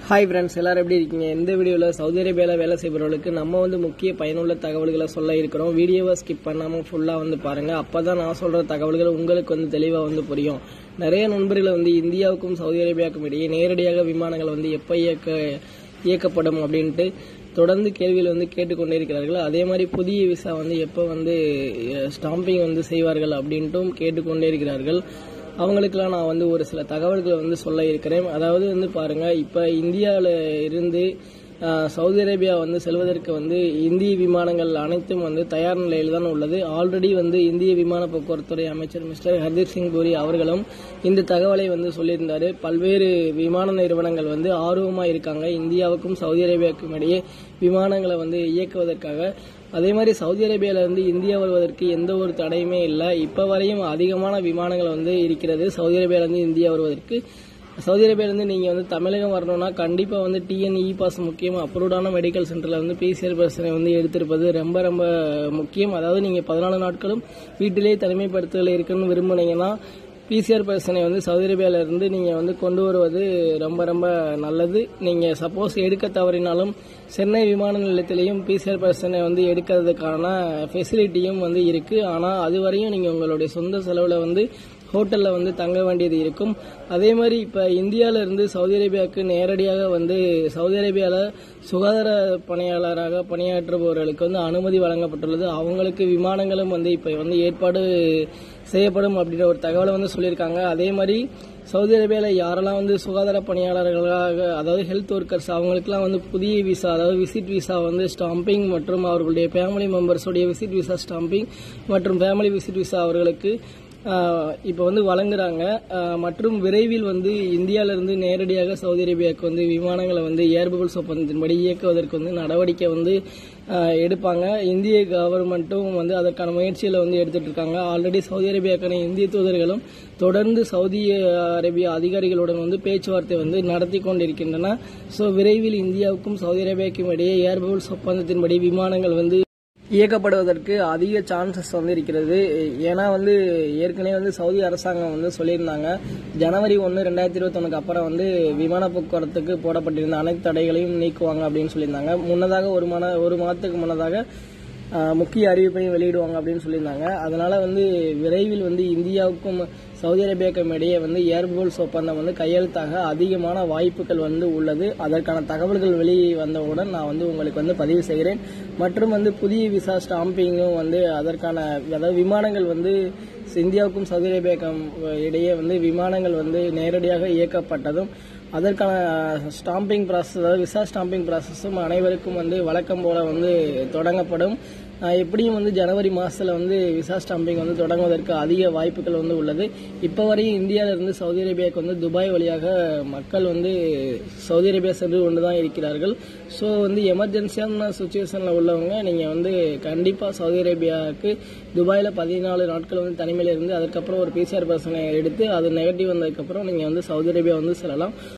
hi friends எல்லாரும் எப்படி இருக்கீங்க இந்த வீடியோவில் சவுதி அரேபியாவில் வேலை செய்பவர்களுக்கு நம்ம வந்து முக்கிய பயனுள்ள தகவல்களை சொல்ல இருக்கிறோம் வீடியோவை ஸ்கிப் பண்ணாமல் ஃபுல்லாக வந்து பாருங்கள் அப்போ தான் நான் சொல்கிற தகவல்கள் உங்களுக்கு வந்து தெளிவாக வந்து புரியும் நிறைய நண்பர்களை வந்து இந்தியாவுக்கும் சவுதி அரேபியாவுக்கும் இடையே நேரடியாக விமானங்கள் வந்து எப்போ இயக்க இயக்கப்படும் அப்படின்ட்டு தொடர்ந்து கேள்விகள் வந்து கேட்டுக்கொண்டே இருக்கிறார்கள் அதே மாதிரி புதிய விசா வந்து எப்போ வந்து ஸ்டாம்பிங் வந்து செய்வார்கள் அப்படின்ட்டும் கேட்டுக்கொண்டே இருக்கிறார்கள் அவங்களுக்கெல்லாம் நான் வந்து ஒரு சில தகவல்களை வந்து சொல்ல இருக்கிறேன் அதாவது வந்து பாருங்க இப்போ இந்தியாவில் இருந்து ஆஹ், சவுதி அரேபியா வந்து செல்வதற்கு வந்து இந்திய விமானங்கள் அனைத்தும் வந்து தயார் நிலையில் தான் உள்ளது ஆல்ரெடி வந்து இந்திய விமான போக்குவரத்துறை அமைச்சர் மிஸ்டர் ஹர்தீப் சிங் பூரி அவர்களும் இந்த தகவலை வந்து சொல்லியிருந்தாரு பல்வேறு விமான நிறுவனங்கள் வந்து ஆர்வமாக இருக்காங்க இந்தியாவுக்கும் சவுதி அரேபியாவுக்கும் இடையே விமானங்களை வந்து இயக்குவதற்காக அதே மாதிரி சவுதி அரேபியால இருந்து இந்தியா வருவதற்கு எந்த ஒரு தடையுமே இல்லை இப்போ வரையும் அதிகமான விமானங்கள் வந்து இருக்கிறது சவுதி அரேபியால இருந்து இந்தியா வருவதற்கு சவுதி அரேபியால இருந்து நீங்க வந்து தமிழகம் வரணும்னா கண்டிப்பா வந்து டிஎன் இ பாஸ் முக்கியம் அப்ரூவ்டான மெடிக்கல் சென்டர்ல வந்து பிசிஆர் பர்சனை வந்து எடுத்திருப்பது ரொம்ப ரொம்ப முக்கியம் அதாவது நீங்க பதினாலு நாட்களும் வீட்டிலேயே தனிமைப்படுத்தல் இருக்குன்னு விரும்புனீங்கன்னா பிசிஆர் பர்சனை வந்து சவுதி அரேபியால இருந்து நீங்க வந்து கொண்டு வருவது ரொம்ப ரொம்ப நல்லது நீங்க சப்போஸ் எடுக்க தவறினாலும் சென்னை விமான நிலையத்திலையும் பிசிஆர் பர்சனை வந்து எடுக்கிறதுக்கான ஃபெசிலிட்டியும் வந்து இருக்கு ஆனா அதுவரையும் நீங்க உங்களுடைய சொந்த செலவுல வந்து ஹோட்டலில் வந்து தங்க வேண்டியது இருக்கும் அதே மாதிரி இப்போ இந்தியாவில இருந்து சவுதி அரேபியாவுக்கு நேரடியாக வந்து சவுதி அரேபியாவில் சுகாதார பணியாளராக பணியாற்றுபவர்களுக்கு வந்து அனுமதி வழங்கப்பட்டுள்ளது அவங்களுக்கு விமானங்களும் வந்து இப்போ வந்து ஏற்பாடு செய்யப்படும் அப்படின்ற ஒரு தகவலை வந்து சொல்லியிருக்காங்க அதே மாதிரி சவுதி அரேபியாவில் யாரெல்லாம் வந்து சுகாதார பணியாளர்களாக அதாவது ஹெல்த் ஒர்க்கர்ஸ் அவங்களுக்குலாம் வந்து புதிய விசா அதாவது விசிட் விசா வந்து ஸ்டாம்பிங் மற்றும் அவர்களுடைய ஃபேமிலி மெம்பர்ஸோடைய விசிட் விசா ஸ்டாம்பிங் மற்றும் ஃபேமிலி விசிட் விசா அவர்களுக்கு இப்போ வந்து வழங்குறாங்க ஆஹ் மற்றும் விரைவில் வந்து இந்தியாவிலிருந்து நேரடியாக சவுதி அரேபியாவுக்கு வந்து விமானங்களை வந்து ஏர் பபிள்ஸ் ஒப்பந்தத்தின்படி இயக்குவதற்கு வந்து நடவடிக்கை வந்து ஆஹ் எடுப்பாங்க இந்திய கவர்மெண்ட்டும் வந்து அதற்கான முயற்சிகளை வந்து எடுத்துட்டு இருக்காங்க ஆல்ரெடி சவுதி அரேபியாக்கான இந்திய தூதர்களும் தொடர்ந்து சவுதி அரேபியா அதிகாரிகளுடன் வந்து பேச்சுவார்த்தை வந்து நடத்தி கொண்டிருக்கின்றன ஸோ விரைவில் இந்தியாவுக்கும் சவுதி அரேபியாவுக்கும் இடையே ஏர் பபிள்ஸ் ஒப்பந்தத்தின்படி விமானங்கள் வந்து இயக்கப்படுவதற்கு அதிக சான்சஸ் வந்து இருக்கிறது ஏன்னா வந்து ஏற்கனவே வந்து சவுதி அரசாங்கம் வந்து சொல்லியிருந்தாங்க ஜனவரி ஒன்று ரெண்டாயிரத்தி இருபத்தொன்னுக்கு அப்புறம் வந்து விமான போக்குவரத்துக்கு போடப்பட்டிருந்த அனைத்து தடைகளையும் நீக்குவாங்க அப்படின்னு சொல்லியிருந்தாங்க முன்னதாக ஒரு மன ஒரு மாதத்துக்கு முன்னதாக ஆஹ், முக்கிய அறிவிப்பையும் வெளியிடுவாங்க அப்படின்னு சொல்லியிருந்தாங்க அதனால வந்து விரைவில் வந்து இந்தியாவுக்கும் சவுதி அரேபியாவுக்கும் இடையே வந்து ஏர்போல்ஸ் ஒப்பந்தம் வந்து கையெழுத்தாக அதிகமான வாய்ப்புகள் வந்து உள்ளது அதற்கான தகவல்கள் வெளியே வந்தவுடன் நான் வந்து உங்களுக்கு வந்து பதிவு செய்கிறேன் மற்றும் வந்து புதிய விசா ஸ்டாம்பிங்கும் வந்து அதற்கான அதாவது விமானங்கள் வந்து இந்தியாவுக்கும் சவுதி அரேபியாவுக்கும் இடையே வந்து விமானங்கள் வந்து நேரடியாக இயக்கப்பட்டதும் அதற்கான ஸ்டாம்பிங் ப்ராசஸ் அதாவது விசா ஸ்டாம்பிங் ப்ராசஸும் அனைவருக்கும் வந்து வழக்கம் போல வந்து தொடங்கப்படும் ஆஹ் எப்படியும் வந்து ஜனவரி மாசத்துல வந்து விசா ஸ்டாம்பிங் வந்து தொடங்குவதற்கு அதிக வாய்ப்புகள் வந்து உள்ளது இப்போ வரையும் இந்தியாவில இருந்து சவுதி அரேபியாவுக்கு வந்து துபாய் வழியாக மக்கள் வந்து சவுதி அரேபியா சென்று கொண்டு தான் இருக்கிறார்கள் ஸோ வந்து எமர்ஜென்சியான சுச்சுவேஷனில் உள்ளவங்க நீங்கள் வந்து கண்டிப்பாக சவுதி அரேபியாவுக்கு துபாயில் பதினாலு நாட்கள் வந்து தனிமையில் இருந்து அதுக்கப்புறம் ஒரு பிசிஆர் பர்சனை எடுத்து அது நெகட்டிவ் வந்ததுக்கப்புறம் நீங்கள் வந்து சவுதி அரேபியா வந்து செல்லலாம்